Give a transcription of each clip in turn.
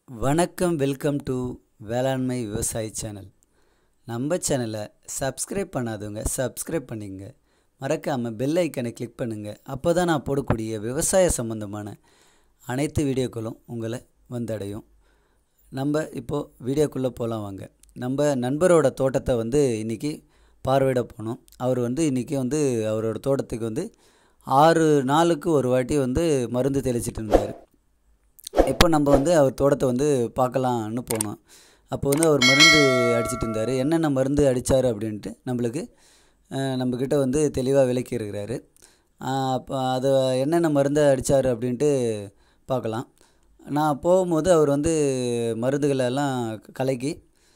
வணக்கம் welcome to வேளாண்மை விவசாயி சேனல் நம்ம சேனலை சப்ஸ்கிரைப் பண்ணாதவங்க சப்ஸ்கிரைப் பண்ணிங்க மறக்காமல் பெல் ஐக்கனை கிளிக் பண்ணுங்கள் அப்போ தான் நான் போடக்கூடிய விவசாய சம்மந்தமான அனைத்து வீடியோக்களும் உங்களை வந்தடையும் நம்ம இப்போது வீடியோக்குள்ளே போகலாம் வாங்க நம்ம நண்பரோட தோட்டத்தை வந்து இன்றைக்கி பார்வையிட போனோம் அவர் வந்து இன்றைக்கி வந்து அவரோட தோட்டத்துக்கு வந்து ஆறு நாளுக்கு ஒரு வாட்டி வந்து மருந்து தெளிச்சிட்டு இருந்தார் இப்போ நம்ம வந்து அவர் தோட்டத்தை வந்து பார்க்கலான்னு போனோம் அப்போ வந்து அவர் மருந்து அடிச்சிட்டு இருந்தார் என்னென்ன மருந்து அடித்தார் அப்படின்ட்டு நம்மளுக்கு அஹ், நம்மக்கிட்ட வந்து தெளிவாக விளக்கி இருக்கிறாரு அஹ், அப்போ அதை என்னென்ன மருந்தை அடித்தார் அப்படின்ட்டு பார்க்கலாம் நான் போகும்போது அவர் வந்து மருந்துகளை எல்லாம் கலக்கி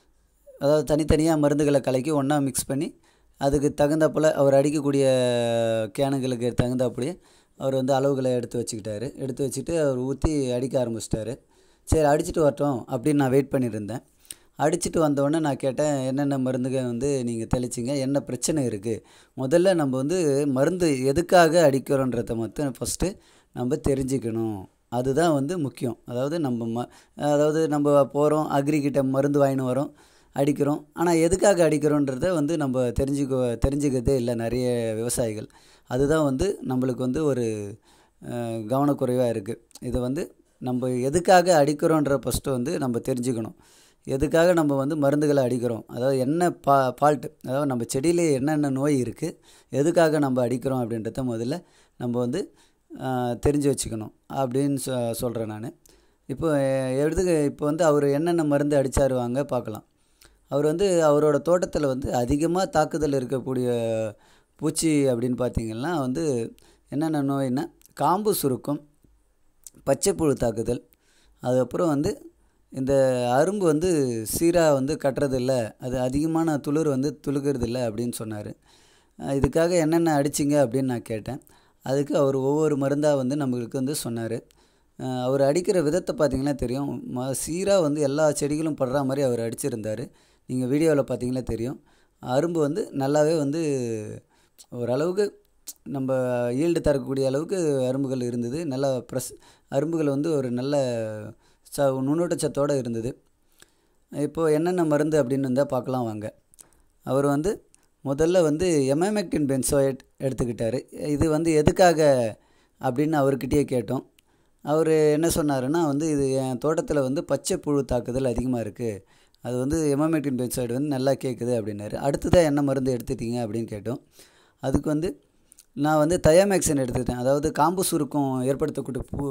அதாவது தனித்தனியாக மருந்துகளை கலக்கி ஒன்றா மிக்ஸ் பண்ணி அதுக்கு தகுந்தாப்புல அவர் அடிக்கக்கூடிய கேனுங்களுக்கு தகுந்தாப்புலையே அவர் வந்து அளவுகளை எடுத்து வச்சுக்கிட்டாரு எடுத்து வச்சுட்டு அவர் ஊற்றி அடிக்க ஆரம்பிச்சிட்டாரு சரி அடிச்சிட்டு வரட்டும் அப்படின்னு நான் வெயிட் பண்ணியிருந்தேன் அடிச்சிட்டு வந்தோடனே நான் கேட்டேன் என்னென்ன மருந்துகள் வந்து நீங்கள் தெளிச்சிங்க என்ன பிரச்சனை இருக்குது முதல்ல நம்ம வந்து மருந்து எதுக்காக அடிக்கிறோன்றதை மட்டும் ஃபஸ்ட்டு நம்ம தெரிஞ்சுக்கணும் அதுதான் வந்து முக்கியம் அதாவது நம்ம ம அதாவது நம்ம போகிறோம் அக்ரிகிட்ட மருந்து வாங்கின்னு வரோம் அடிக்கிறோம் ஆனால் எதுக்காக அடிக்கிறோன்றத வந்து நம்ம தெரிஞ்சுக்க தெரிஞ்சுக்கிறதே இல்லை நிறைய விவசாயிகள் அதுதான் வந்து நம்மளுக்கு வந்து ஒரு அஹ், கவனக்குறைவாக இருக்குது இதை வந்து நம்ம எதுக்காக அடிக்கிறோன்ற ஃபஸ்ட்டு வந்து நம்ம தெரிஞ்சுக்கணும் எதுக்காக நம்ம வந்து மருந்துகளை அடிக்கிறோம் அதாவது என்ன பா ஃபால்ட்டு அதாவது நம்ம செடியிலே என்னென்ன நோய் இருக்குது எதுக்காக நம்ம அடிக்கிறோம் அப்படின்றத முதல்ல நம்ம வந்து அஹ், தெரிஞ்சு வச்சுக்கணும் அப்படின்னு சொ சொல்கிறேன் நான் இப்போ அஹ், எடுத்துக்க இப்போ வந்து அவர் என்னென்ன மருந்து அடித்தாரு வாங்க பார்க்கலாம் அவர் வந்து அவரோட தோட்டத்தில் வந்து அதிகமாக தாக்குதல் இருக்கக்கூடிய பூச்சி அப்படின்னு பார்த்தீங்கன்னா வந்து என்னென்ன நோய்னா காம்பு சுருக்கம் பச்சைப்புழு தாக்குதல் அதுக்கப்புறம் வந்து இந்த அரும்பு வந்து சீராக வந்து கட்டுறதில்ல அது அதிகமான துளிர் வந்து துளுக்கிறதில்ல அப்படின்னு சொன்னார் இதுக்காக என்னென்ன அடிச்சிங்க அப்படின்னு நான் கேட்டேன் அதுக்கு அவர் ஒவ்வொரு மருந்தாக வந்து நம்மளுக்கு வந்து சொன்னார் அவர் அடிக்கிற விதத்தை பார்த்தீங்கன்னா தெரியும் ம சீராக வந்து எல்லா செடிகளும் படுற மாதிரி அவர் அடிச்சிருந்தார் நீங்கள் வீடியோவில் பார்த்தீங்கன்னா தெரியும் அரும்பு வந்து நல்லாவே வந்து ஓரளவுக்கு நம்ம ஈல்டு தரக்கூடிய அளவுக்கு அரும்புகள் இருந்தது நல்ல ப்ரெஸ் அரும்புகள் வந்து ஒரு நல்ல ச நுண்ணூட்டச்சத்தோடு இருந்தது இப்போது என்னென்ன மருந்து அப்படின்னு இருந்தால் பார்க்கலாம் வாங்க அவர் வந்து முதல்ல வந்து எமமெக்டின் பென்சோயட் எடுத்துக்கிட்டாரு இது வந்து எதுக்காக அப்படின்னு அவர்கிட்டயே கேட்டோம் அவர் என்ன சொன்னாருன்னா வந்து இது என் தோட்டத்தில் வந்து பச்சை புழு தாக்குதல் அதிகமாக இருக்குது அது வந்து எமமெக்டின் பென்சோயட் வந்து நல்லா கேட்குது அப்படின்னாரு அடுத்ததாக என்ன மருந்து எடுத்துட்டீங்க அப்படின்னு கேட்டோம் அதுக்கு வந்து நான் வந்து தயாமேக்சன் எடுத்துக்கிட்டேன் அதாவது காம்பு சுருக்கம் ஏற்படுத்தக்கூடிய பூ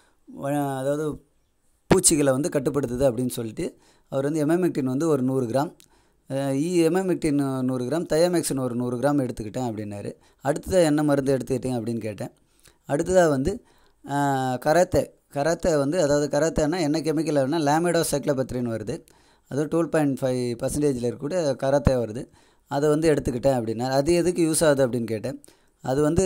வ- அதாவது பூச்சிகளை வந்து கட்டுப்படுத்துது அப்படின்னு சொல்லிட்டு அவர் வந்து எமமெக்டின் வந்து ஒரு நூறு கிராம் அஹ் இ எமமெக்டின் நூறு கிராம் தயாமேக்சன் ஒரு நூறு கிராம் எடுத்துக்கிட்டேன் அப்படின்னாரு அடுத்ததாக என்ன மருந்து எடுத்துக்கிட்டேன் அப்படின்னு கேட்டேன் அடுத்ததாக வந்து அஹ், கராத்தே கராத்தே வந்து அதாவது கராத்தேனா என்ன கெமிக்கல் வருதுன்னா லேமிடோ சைக்ளோபத்ரின்னு வருது அதுவும் டூல் பாயிண்ட் ஃபைவ் பர்சன்டேஜில் இருக்கக்கூடிய கராத்தே வருது அதை வந்து எடுத்துக்கிட்டேன் அப்படின்னா அது எதுக்கு யூஸ் ஆகுது அப்படின்னு கேட்டேன் அது வந்து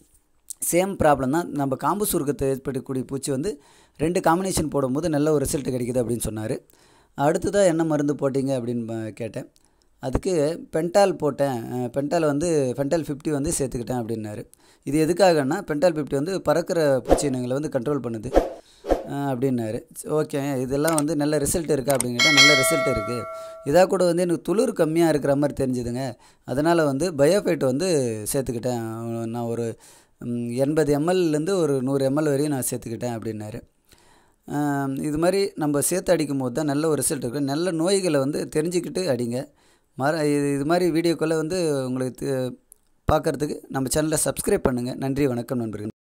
சேம் ப்ராப்ளம் தான் நம்ம காம்பு சுருக்கத்தை ஏற்படக்கூடிய பூச்சி வந்து ரெண்டு காம்பினேஷன் போடும்போது நல்ல ஒரு ரிசல்ட் கிடைக்குது அப்படின்னு சொன்னார் அடுத்ததாக என்ன மருந்து போட்டீங்க அப்படின்னு ப- கேட்டேன் அதுக்கு பென்டால் போட்டேன் அஹ் பென்டால் வந்து பென்டால் ஃபிஃப்டி வந்து சேர்த்துக்கிட்டேன் அப்படின்னாரு இது எதுக்காகன்னா பென்டால் ஃபிஃப்டி வந்து பறக்கிற பூச்சி இனங்களை வந்து கண்ட்ரோல் பண்ணுது அஹ் அப்படின்னாரு ஓகே இதெல்லாம் வந்து நல்ல ரிசல்ட் இருக்கா அப்படின்னு கேட்டால் நல்ல ரிசல்ட் இருக்குது இதாக கூட வந்து எனக்கு துளிர் கம்மியாக இருக்கிற மாதிரி தெரிஞ்சுதுங்க அதனால் வந்து பயோஃபைட் வந்து சேர்த்துக்கிட்டேன் நான் ஒரு ம், எண்பது எம்எல்லேருந்து ஒரு நூறு எம்எல் வரையும் நான் சேர்த்துக்கிட்டேன் அப்படின்னாரு ஆம், இது மாதிரி நம்ம சேர்த்து அடிக்கும் போது தான் நல்ல ஒரு ரிசல்ட் இருக்கும் நல்ல நோய்களை வந்து தெரிஞ்சுக்கிட்டு அடிங்க மர இது இது மாதிரி வீடியோக்களை வந்து உங்களுக்கு பார்க்குறதுக்கு நம்ம சேனலை சப்ஸ்கிரைப் பண்ணுங்கள் நன்றி வணக்கம் நண்பர்கள்